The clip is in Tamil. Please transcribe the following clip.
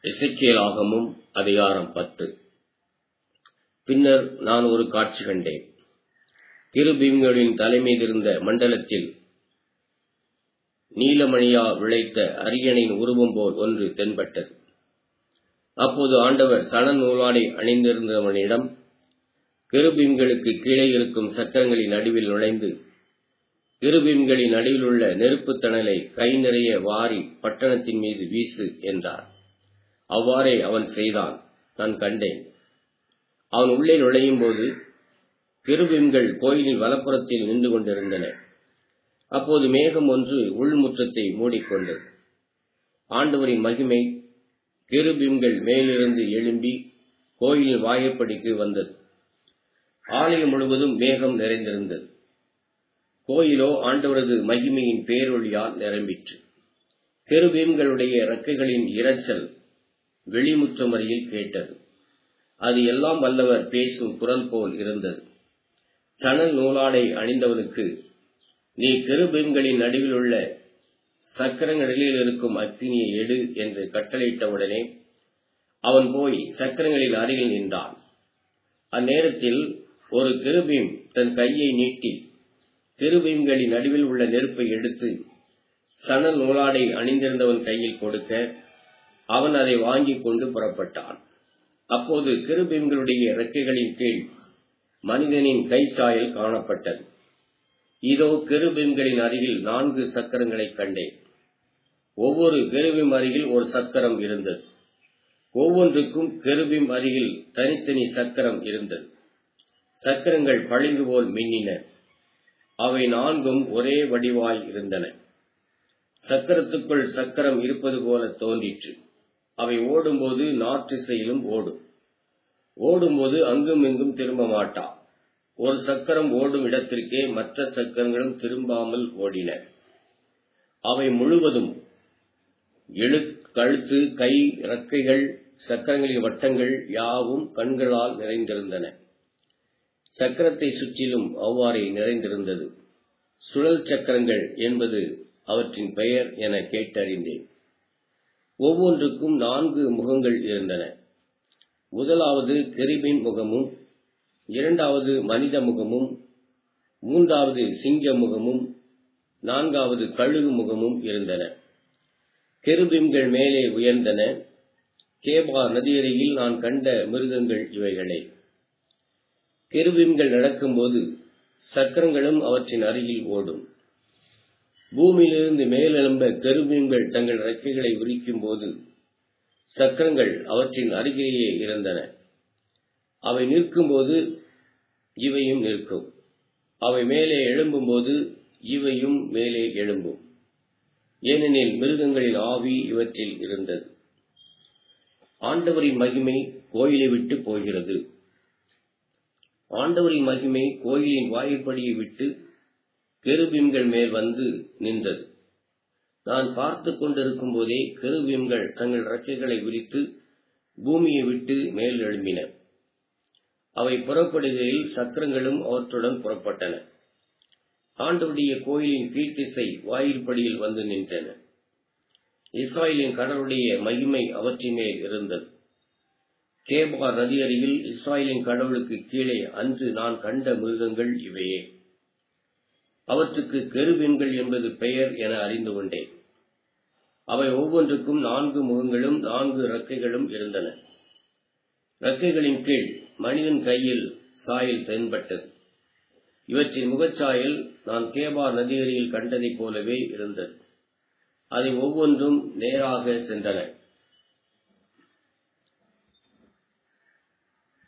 எசேக்கியேலாகமம் அதிகாரம் பத்து பின்னர் நான் ஒரு காட்சி கண்டேன் கிருபீம்களின் தலைமீதிருந்த மண்டலத்தில் நீலமணியா விளைத்த அரியணையின் உருவம் போல் ஒன்று தென்பட்டது அப்போது ஆண்டவர் சணல் நூலாடை அணிந்திருந்தவனிடம் கிருபீம்களுக்கு கீழே இருக்கும் சக்கரங்களின் நடுவில் நுழைந்து கிருபீம்களின் நடுவிலுள்ள நெருப்புத் தணலை கை நிறைய வாரி பட்டணத்தின் மீது வீசு என்றார் அவ்வாறே அவன் செய்தான் நான் கண்டேன் அவன் உள்ளே நுழையும் போது கிருபீம்கள் கோயிலின் வலப்புறத்தில் நின்று கொண்டிருந்தன அப்போது மேகம் ஒன்று உள்முற்றத்தை மூடிக்கொண்டது ஆண்டவரின் மகிமை கிருபீம்கள் மேலிருந்து எழும்பி கோயிலின் வாயிற்படிக்கு வந்தது ஆலயம் முழுவதும் மேகம் நிறைந்திருந்தது கோயிலோ ஆண்டவரது மகிமையின் பேரொழியால் நிரம்பிற்று கெருபீம்களுடைய இறக்கைகளின் இரைச்சல் வெளிமுற்றம் வரையில் கேட்டது அது எல்லாம் வல்லவர் பேசும் குரல் போல் இருந்தது சணல் நூலாடை அணிந்தவனுக்கு நீ கெருபீம்களின் நடுவில் உள்ள சக்கரங்களில் இருக்கும் அக்னியை எடு என்று கட்டளையிட்டவுடனே அவன் போய் சக்கரங்களின் அருகில் நின்றான் அந்நேரத்தில் ஒரு கிருபீம் தன் கையை நீட்டி கிருபீம்களின் நடுவில் உள்ள நெருப்பை எடுத்து சணல் நூலாடை அணிந்திருந்தவன் கையில் கொடுக்க அவன் அதை வாங்கிக் கொண்டு புறப்பட்டான் அப்போது கிருபீம்களுடைய இறக்கைகளின் கீழ் மனிதனின் கைச்சாயல் காணப்பட்டது இதோ கெருபீம்களின் அருகில் நான்கு சக்கரங்களை கண்டேன் ஒவ்வொரு கெருபீம் அருகில் ஒரு சக்கரம் இருந்தது ஒவ்வொன்றுக்கும் கெருபீம் அருகில் தனித்தனி சக்கரம் இருந்தது சக்கரங்கள் பளிங்கு போல் மின்னின அவை நான்கும் ஒரே வடிவாய் இருந்தன சக்கரத்துக்குள் சக்கரம் இருப்பது போல தோன்றிற்று அவை ஓடும்போது நாற்றிசையிலும் ஓடும் ஓடும்போது அங்கும் இங்கும் திரும்ப மாட்டா ஒரு சக்கரம் ஓடும் இடத்திற்கே மற்ற சக்கரங்களும் திரும்பாமல் ஓடின அவை முழுவதும் எழு கழுத்து கை இறக்கைகள் சக்கரங்களின் வட்டங்கள் யாவும் கண்களால் நிறைந்திருந்தன சக்கரத்தை சுற்றிலும் அவ்வாறே நிறைந்திருந்தது சுழல் சக்கரங்கள் என்பது அவற்றின் பெயர் என கேட்டறிந்தேன் ஒவ்வொன்றுக்கும் நான்கு முகங்கள் இருந்தன முதலாவது கெரிபின் முகமும் இரண்டாவது மனித முகமும் மூன்றாவது சிங்க முகமும் நான்காவது கழுகு முகமும் இருந்தன கெருபிம்கள் மேலே உயர்ந்தன கேபா நதியருகில் நான் கண்ட மிருகங்கள் இவைகளே கெருபிம்கள் நடக்கும்போது சக்கரங்களும் அவற்றின் அருகில் ஓடும் பூமியிலிருந்து மேலெழும்ப கெருபீம்கள் தங்கள் ரெக்கைகளை விரிக்கும் போது சக்கரங்கள் அவற்றின் அருகிலேயே இருந்தன அவை நிற்கும்போது இவையும் நிற்கும் அவை மேலே எழும்பும்போது இவையும் மேலே எழும்பும் ஏனெனில் மிருகங்களின் ஆவி இவற்றில் இருந்தது ஆண்டவரின் மகிமை கோயிலை விட்டு போகிறது ஆண்டவரின் மகிமை கோயிலின் வாயிற்படியை விட்டு கெருபீம்கள் மேல் வந்து நின்றது நான் பார்த்து கொண்டிருக்கும் போதே கெருபீம்கள் தங்கள் ரெக்கைகளை விரித்து பூமியை விட்டு மேல் எழும்பின அவை புறப்படுகையில் சக்கரங்களும் அவற்றுடன் புறப்பட்டன ஆண்டவருடைய கோயிலின் கீழ்த்திசை வாயிற்படியில் வந்து நின்றன இஸ்ராயலின் கடவுளுடைய மகிமை அவற்றின் மேல் இருந்தது கேபா நதி அருகில் இஸ்ராயலின் கடவுளுக்கு கீழே அன்று நான் கண்ட மிருகங்கள் இவையே அவற்றுக்கு கெருபீன்கள் என்பது பெயர் என அறிந்து கொண்டேன் அவை ஒவ்வொன்றுக்கும் நான்கு முகங்களும் நான்கு இறக்கைகளும் இருந்தன இறக்கைகளின் கீழ் மனிதன் கையில் சாயல் தென்பட்டது இவற்றின் முகச்சாயல் நான் கேபா நதியரியில் கண்டதைப் போலவே இருந்தது அதை ஒவ்வொன்றும் நேராக சென்றன